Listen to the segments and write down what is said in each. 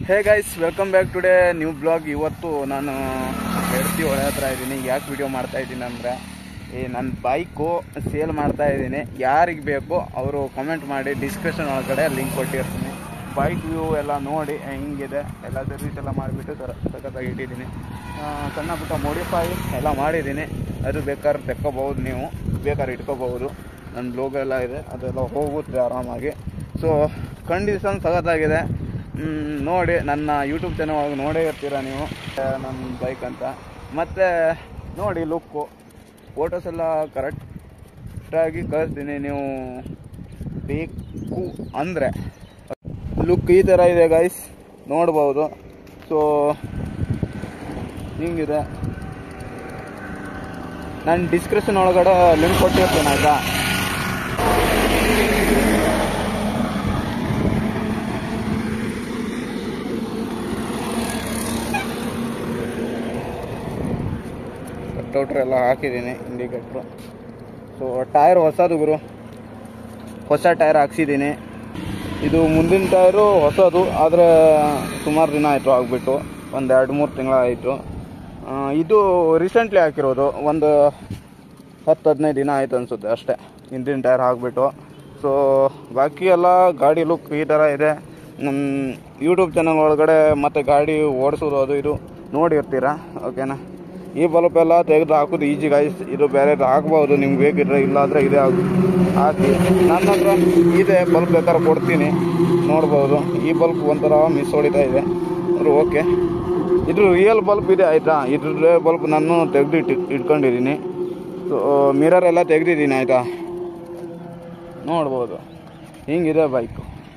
ಹೇ guys welcome back today new blog ಇವತ್ತು ನಾನು ಗೆಳತಿ ಒಳ ಹತ್ರ ಇದ್ದೀನಿ ಯಾಕೆ ವಿಡಿಯೋ ಮಾಡ್ತಾ ಇದ್ದೀನಿ ಅಂದರೆ ಈ ನನ್ನ ಬೈಕು ಸೇಲ್ ಮಾಡ್ತಾ ಇದ್ದೀನಿ ಯಾರಿಗೆ ಬೇಕೋ ಅವರು ಕಮೆಂಟ್ ಮಾಡಿ ಡಿಸ್ಕ್ರಿಪ್ಷನ್ ಒಳಗಡೆ ಲಿಂಕ್ ಕೊಟ್ಟಿರ್ತೀನಿ ಬೈಕ್ ವ್ಯೂ ಎಲ್ಲ ನೋಡಿ ಹೆಂಗಿದೆ ಎಲ್ಲ ಸರ್ವಿಸ್ ಎಲ್ಲ ಮಾಡಿಬಿಟ್ಟು ಸರ ಸಖತ್ತಾಗಿ ಇಟ್ಟಿದ್ದೀನಿ ಆ, ಸಣ್ಣ ಪುಟ್ಟ ಮೋಡಿಫೈ ಎಲ್ಲ ಮಾಡಿದ್ದೀನಿ ಅದು ಬೇಕಾದ್ರೆ ತೆಕ್ಕೋಬಹುದು ನೀವು ಬೇಕಾದ್ರೆ ಇಟ್ಕೋಬಹುದು ನನ್ನ ಬ್ಲೋಗ್ ಎಲ್ಲ ಇದೆ ಅದೆಲ್ಲ ಹೋಗುತ್ತೆ ಆರಾಮಾಗಿ ಸೊ ಕಂಡೀಷನ್ ಸಖತ್ತಾಗಿದೆ ಮ್, ನೋಡಿ ನನ್ನ ಯೂಟ್ಯೂಬ್ ಚಾನಲ್ ಒಳಗೆ ನೋಡೇ ಇರ್ತೀರ ನೀವು ಆ, ನನ್ನ ಬೈಕ್ ಅಂತ ಮತ್ತು ನೋಡಿ ಲುಕ್ಕು ಫೋಟೋಸ್ ಎಲ್ಲ ಕರೆಕ್ಟಾಗಿ ಕಳಿಸ್ತೀನಿ ನೀವು ಬೇಕು ಅಂದರೆ ಲುಕ್ ಈ ಥರ ಇದೆ ಗೈಸ್ ನೋಡ್ಬೋದು ಸೊ ಹಿಂಗಿದೆ ನಾನು ಡಿಸ್ಕ್ರಿಪ್ಷನ್ ಒಳಗಡೆ ಲಿಂಕ್ ಕೊಟ್ಟಿರ್ತೀನಿ ಆಯಿತಾ ಕಟ್ಔಟ್ರ್ ಎಲ್ಲ ಹಾಕಿದ್ದೀನಿ ಇಂಡಿಕೇಟ್ರು ಸೊ ಟೈರ್ ಹೊಸದು ಗುರು ಹೊಸ ಟೈರ್ ಹಾಕ್ಸಿದ್ದೀನಿ ಇದು ಮುಂದಿನ ಟೈರು ಹೊಸದು ಆದರೆ ಸುಮಾರು ದಿನ ಆಯಿತು ಆಗಿಬಿಟ್ಟು ಒಂದು ಎರಡು ಮೂರು ತಿಂಗಳಾಯಿತು ಇದು ರೀಸೆಂಟ್ಲಿ ಹಾಕಿರೋದು ಒಂದು ಹತ್ತು ಹದಿನೈದು ದಿನ ಆಯ್ತು ಅನಿಸುತ್ತೆ ಅಷ್ಟೇ ಹಿಂದಿನ ಟೈರ್ ಹಾಕ್ಬಿಟ್ಟು ಸೊ ಬಾಕಿ ಎಲ್ಲ ಗಾಡಿ ಲುಕ್ ಈ ಥರ ಇದೆ ನಮ್ಮ ಯೂಟ್ಯೂಬ್ ಚಾನಲ್ ಒಳಗಡೆ ಮತ್ತು ಗಾಡಿ ಓಡಿಸೋದು ಅದು ಇದು ನೋಡಿರ್ತೀರ ಓಕೆನಾ ಈ ಬಲ್ಪ್ ಎಲ್ಲ ತೆಗೆದು ಹಾಕೋದು ಈಜಿ ಗೈಸ್ ಇದು ಬೇರೆ ಹಾಕ್ಬೋದು ನಿಮ್ಗೆ ಬೇಕಿದ್ರೆ ಇಲ್ಲಾಂದರೆ ಇದೇ ಹಾಕಿ ಹಾಕಿ ನನ್ನ ಹತ್ರ ಇದೆ ಬಲ್ಪ್ ಬೇಕಾದ್ರೆ ಕೊಡ್ತೀನಿ ನೋಡ್ಬೋದು ಈ ಬಲ್ಪ್ ಒಂಥರ ಮಿಸ್ ಹೊಡಿತಾ ಇದೆ ಅದು ಓಕೆ ಇದು ರಿಯಲ್ ಬಲ್ಪ್ ಇದೆ ಆಯಿತಾ ಇದ್ರ ಬಲ್ಪ್ ನಾನು ತೆಗೆದು ಇಟ್ಟು ಇಟ್ಕೊಂಡಿದ್ದೀನಿ ಸೊ ಮಿರರ್ ಎಲ್ಲ ತೆಗೆದಿದ್ದೀನಿ ಆಯಿತಾ ನೋಡ್ಬೋದು ಹಿಂಗಿದೆ ಬೈಕು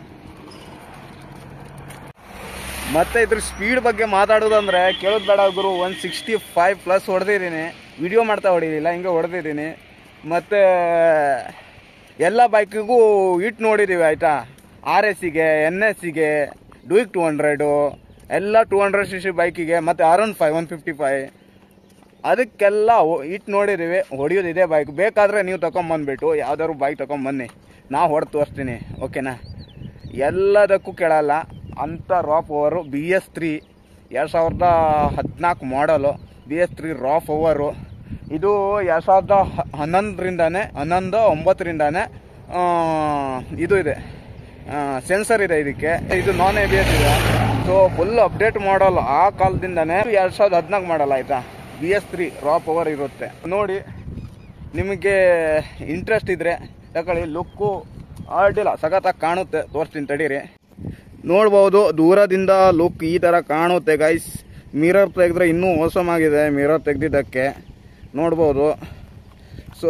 ಮತ್ತೆ ಇದ್ರ ಸ್ಪೀಡ್ ಬಗ್ಗೆ ಮಾತಾಡೋದಂದ್ರೆ ಕೇಳೋದು ಬೇಡ ಗುರು ಒನ್ ಸಿಕ್ಸ್ಟಿ ಫೈವ್ ಪ್ಲಸ್ ಹೊಡೆದಿದ್ದೀನಿ ವಿಡಿಯೋ ಮಾಡ್ತಾ ಹೊಡಿಲಿಲ್ಲ ಹಿಂಗೆ ಹೊಡೆದಿದ್ದೀನಿ ಮತ್ತು ಎಲ್ಲ ಬೈಕಿಗೂ ಇಟ್ಟು ನೋಡಿದ್ದೀವಿ ಆಯಿತಾ ಆರ್ ಎಸ್ಸಿಗೆ ಎನ್ ಎಸ್ಸಿಗೆ ಡೂಯಿಕ್ ಟು ಹಂಡ್ರೆಡು ಎಲ್ಲ ಟೂ ಹಂಡ್ರೆಡ್ ಸಿ ಸಿ ಬೈಕಿಗೆ ಮತ್ತು R one five one fifty five ಅದಕ್ಕೆಲ್ಲ ಇಟ್ಟು ನೋಡಿದ್ದೀವಿ ಹೊಡಿಯೋದು ಇದೇ ಬೈಕ್ ಬೇಕಾದರೆ ನೀವು ತೊಗೊಂಬಂದ್ಬಿಟ್ಟು ಯಾವ್ದಾದ್ರು ಬೈಕ್ ತೊಗೊಂಬನ್ನಿ ನಾವು ಹೊಡೆದು ತೋರಿಸ್ತೀನಿ ಓಕೆನಾ ಎಲ್ಲದಕ್ಕೂ ಕೇಳಲ್ಲ ಅಂಥ raw power B S three ಎರಡು ಸಾವಿರದ ಹದಿನಾಲ್ಕು ಮಾಡಲು B S three raw power ಇದು ಎರಡು ಸಾವಿರದ ಹ- ಹನ್ನೊಂದರಿಂದಾನೆ ಹನ್ನೊಂದು ಒಂಬತ್ತರಿಂದಾನೆ ಆ, ಇದು ಇದೆ ಸೆನ್ಸರ್ ಇದೆ ಇದಕ್ಕೆ ಇದು ನಾನ್ ಎ ಬಿ ಎಸ್ ಇದೆ ಸೊ ಫುಲ್ ಅಪ್ಡೇಟ್ ಮಾಡಲ್ ಆ ಕಾಲದಿಂದಾನೆ ಎರಡು ಸಾವಿರದ ಹದಿನಾಲ್ಕು ಮಾಡಲ್ ಆಯಿತಾ B S three raw power ಇರುತ್ತೆ ನೋಡಿ ನಿಮಗೆ ಇಂಟ್ರೆಸ್ಟ್ ಇದ್ದರೆ ತಗೊಳ್ಳಿ ಲುಕ್ಕು ಅಡ್ಡಿಲ್ಲ ಸಖತ್ತಾಗಿ ಕಾಣುತ್ತೆ ತೋರಿಸ್ತೀನಿ ತಡೀರಿ ನೋಡ್ಬೋದು ದೂರದಿಂದ ಲುಕ್ ಈ ಥರ ಕಾಣುತ್ತೆ ಗೈಸ್ ಮಿರರ್ ತೆಗೆದ್ರೆ ಇನ್ನೂ ಆಗಿದೆ ಮಿರರ್ ತೆಗೆದಿದ್ದಕ್ಕೆ ನೋಡ್ಬೋದು ಸೊ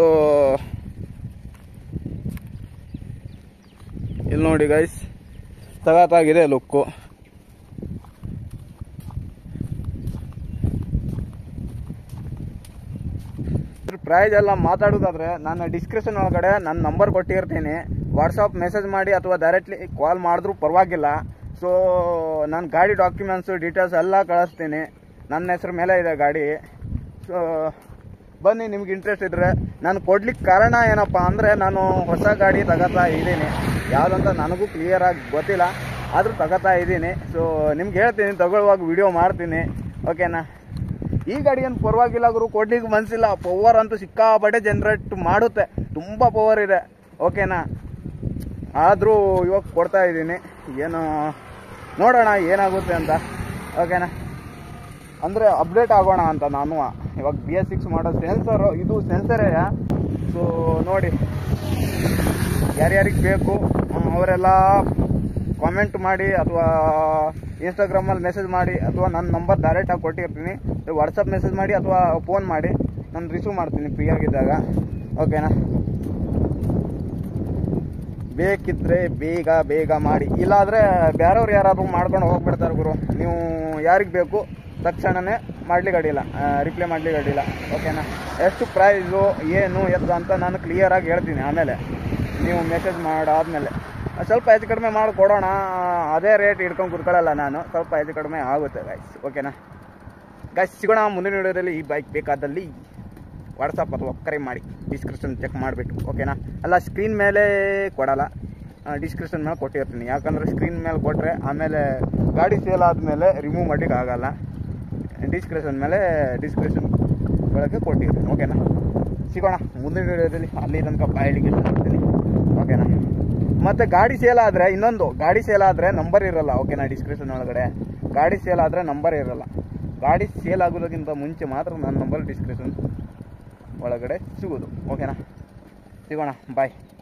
ಇಲ್ಲಿ ನೋಡಿ ಗೈಸ್ ಸಖತ್ತಾಗಿದೆ ಲುಕ್ಕು ಇದ್ರ ಪ್ರೈಸ್ ಎಲ್ಲ ಮಾತಾಡೋದಾದ್ರೆ ನಾನು ಡಿಸ್ಕ್ರಿಪ್ಷನ್ ಒಳಗಡೆ ನನ್ನ ನಂಬರ್ ಕೊಟ್ಟಿರ್ತೀನಿ ವಾಟ್ಸಪ್ ಮೆಸೇಜ್ ಮಾಡಿ ಅಥವಾ ಡೈರೆಕ್ಟ್ಲಿ ಕಾಲ್ ಮಾಡಿದ್ರೂ ಪರವಾಗಿಲ್ಲ ಸೊ ನಾನು ಗಾಡಿ ಡಾಕ್ಯುಮೆಂಟ್ಸು ಡೀಟೇಲ್ಸ್ ಎಲ್ಲ ಕಳಿಸ್ತೀನಿ ನನ್ನ ಹೆಸ್ರ ಮೇಲೆ ಇದೆ ಗಾಡಿ ಸೊ ಬನ್ನಿ ನಿಮ್ಗೆ ಇಂಟ್ರೆಸ್ಟ್ ಇದ್ದರೆ ನಾನು ಕೊಡ್ಲಿಕ್ಕೆ ಕಾರಣ ಏನಪ್ಪ ಅಂದರೆ ನಾನು ಹೊಸ ಗಾಡಿ ತಗೋತಾ ಇದ್ದೀನಿ ಯಾವುದಂತ ನನಗೂ ಕ್ಲಿಯರಾಗಿ ಗೊತ್ತಿಲ್ಲ ಆದರೂ ತಗೋತಾ ಇದ್ದೀನಿ ಸೊ ನಿಮ್ಗೆ ಹೇಳ್ತೀನಿ ತಗೊಳ್ಳುವಾಗ ವಿಡಿಯೋ ಮಾಡ್ತೀನಿ ಓಕೆನಾ ಈ ಗಾಡಿ ಏನು ಪರವಾಗಿಲ್ಲ ಗುರು ಕೊಡ್ಲಿಕ್ಕೆ ಮನಸ್ಸಿಲ್ಲ ಪವರ್ ಅಂತೂ ಸಿಕ್ಕಾಪಟ್ಟೆ ಜನ್ರೇಟ್ ಮಾಡುತ್ತೆ ತುಂಬ ಪವರ್ ಇದೆ ಓಕೆನಾ ಆದರೂ ಇವಾಗ ಕೊಡ್ತಾ ಇದ್ದೀನಿ ಏನು ನೋಡೋಣ ಏನಾಗುತ್ತೆ ಅಂತ ಓಕೆನಾ ಅಂದರೆ ಅಪ್ಡೇಟ್ ಆಗೋಣ ಅಂತ ನಾನು ಇವಾಗ ಬಿ ಎಸ್ ಸಿಕ್ಸ್ ಮಾಡೋ ಸೆನ್ಸರು ಇದು ಸೆನ್ಸರೇ ಸೊ ನೋಡಿ ಯಾರ್ಯಾರಿಗೆ ಬೇಕು ಆ, ಅವರೆಲ್ಲ ಕಾಮೆಂಟ್ ಮಾಡಿ ಅಥವಾ ಇನ್ಸ್ಟಾಗ್ರಾಮಲ್ಲಿ ಮೆಸೇಜ್ ಮಾಡಿ ಅಥವಾ ನನ್ನ ನಂಬರ್ ಡೈರೆಕ್ಟಾಗಿ ಕೊಟ್ಟಿರ್ತೀನಿ ವಾಟ್ಸಪ್ ಮೆಸೇಜ್ ಮಾಡಿ ಅಥವಾ ಫೋನ್ ಮಾಡಿ ನಾನು ರಿಸೀವ್ ಮಾಡ್ತೀನಿ ಫ್ರೀ ಆಗಿದ್ದಾಗ ಓಕೆನಾ ಬೇಕಿದ್ರೆ ಬೇಗ ಬೇಗ ಮಾಡಿ ಇಲ್ಲಾಂದರೆ ಬೇರೆಯವ್ರು ಯಾರಾದರೂ ಮಾಡ್ಕೊಂಡು ಹೋಗ್ಬಿಡ್ತಾರೆ ಗುರು ನೀವು ಯಾರಿಗೆ ಬೇಕು ತಕ್ಷಣವೇ ಮಾಡ್ಲಿಕ್ಕೆ ಅಡ್ಡಿಲ್ಲ ರಿಪ್ಲೈ ಮಾಡ್ಲಿಕ್ಕೆ ಅಡ್ಡಿಲ್ಲ ಓಕೆನಾ ಎಷ್ಟು ಪ್ರೈಸು ಏನು ಎತ್ತ ಅಂತ ನಾನು ಕ್ಲಿಯರಾಗಿ ಹೇಳ್ತೀನಿ ಆಮೇಲೆ ನೀವು ಮೆಸೇಜ್ ಮಾಡಾದ್ಮೇಲೆ ಸ್ವಲ್ಪ ಹೆಚ್ಚು ಕಡಿಮೆ ಮಾಡಿ ಕೊಡೋಣ ಅದೇ ರೇಟ್ ಇಟ್ಕೊಂಡು ಕುತ್ಕೊಳ್ಳಲ್ಲ ನಾನು ಸ್ವಲ್ಪ ಹೆಚ್ಚು ಕಡಿಮೆ ಆಗುತ್ತೆ ಗೈಸ್ ಓಕೆನಾ ಗೈಸ್ ಸಿಗೋಣ ಮುಂದಿನ ವಿಡಿಯೋದಲ್ಲಿ ಈ ಬೈಕ್ ಬೇಕಾದಲ್ಲಿ ವಾಟ್ಸಪ್ ಅಥವಾ ಕರೆ ಮಾಡಿ ಡಿಸ್ಕ್ರಿಪ್ಷನ್ ಚೆಕ್ ಮಾಡಿಬಿಟ್ಟು ಓಕೆನಾ ಅಲ್ಲ ಸ್ಕ್ರೀನ್ ಮೇಲೆ ಕೊಡಲ್ಲ ಡಿಸ್ಕ್ರಿಪ್ಷನ್ ಮೇಲೆ ಕೊಟ್ಟಿರ್ತೀನಿ ಯಾಕಂದರೆ ಸ್ಕ್ರೀನ್ ಮೇಲೆ ಕೊಟ್ಟರೆ ಆಮೇಲೆ ಗಾಡಿ ಸೇಲ್ ಆದಮೇಲೆ ರಿಮೂವ್ ಮಾಡಲಿಕ್ಕೆ ಆಗಲ್ಲ ಡಿಸ್ಕ್ರಿಪ್ಷನ್ ಮೇಲೆ ಡಿಸ್ಕ್ರಿಪ್ಷನ್ ಒಳಗೆ ಕೊಟ್ಟಿರ್ತೀನಿ ಓಕೆನಾ ಸಿಗೋಣ ಮುಂದಿನ ವಿಡಿಯೋದಲ್ಲಿ ಅಲ್ಲಿ ತನಕ ಬಾಯ್ ಎಡಿಕೇಶನ್ ಮಾಡ್ತೀನಿ ಓಕೆನಾ ಮತ್ತು ಗಾಡಿ ಸೇಲ್ ಆದರೆ ಇನ್ನೊಂದು ಗಾಡಿ ಸೇಲ್ ಆದರೆ ನಂಬರ್ ಇರಲ್ಲ ಓಕೆನಾ ಡಿಸ್ಕ್ರಿಪ್ಷನ್ ಒಳಗಡೆ ಗಾಡಿ ಸೇಲ್ ಆದರೆ ನಂಬರ್ ಇರಲ್ಲ ಗಾಡಿ ಸೇಲ್ ಆಗೋದಕ್ಕಿಂತ ಮುಂಚೆ ಮಾತ್ರ ನನ್ನ ನಂಬರ್ ಡಿಸ್ಕ್ರಿಪ್ಷನ್ ಒಳಗಡೆ ಸಿಗೋದು ಓಕೆನಾ ಸಿಗೋಣ ಬಾಯ್